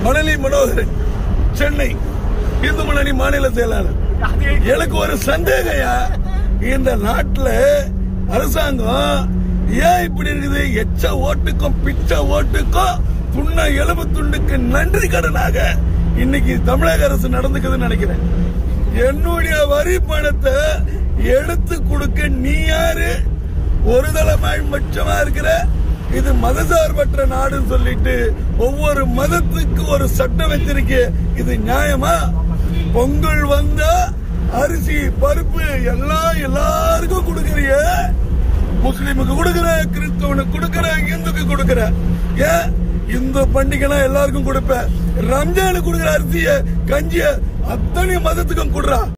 மணலி மனோகரன் சென்னை இந்து முன்னணி மாநில செயலாளர் எனக்கு ஒரு சந்தேகயா இந்த நாட்டுல அரசாங்கம் ஏன் இப்படி இருக்குது எச்ச ஓட்டுக்கும் பிச்ச ஓட்டுக்கும் துண்ண எலும்பு துண்டுக்கு நன்றி கடனாக இன்னைக்கு தமிழக அரசு நடந்துக்குதுன்னு நினைக்கிறேன் என்னுடைய வரி பணத்தை எடுத்து கொடுக்க நீ யாரு ஒரு தலைமாய் பட்சமா இருக்கிற இது மதசார்பற்ற நாடுன்னு சொல்லிட்டு ஒவ்வொரு மதத்துக்கு ஒரு சட்டம் வச்சிருக்க இது நியாயமா பொங்கல் வந்தா அரிசி பருப்பு எல்லாம் எல்லாருக்கும் கொடுக்கறிய முஸ்லிமுக்கு கொடுக்கற கிறிஸ்தவனுக்கு கொடுக்கற இந்துக்கு கொடுக்கற ஏன் இந்த பண்டிகைனா எல்லாருக்கும் கொடுப்ப ரம்ஜானுக்கு கொடுக்கற அரிசிய கஞ்சிய அத்தனை மதத்துக்கும் கொடுறா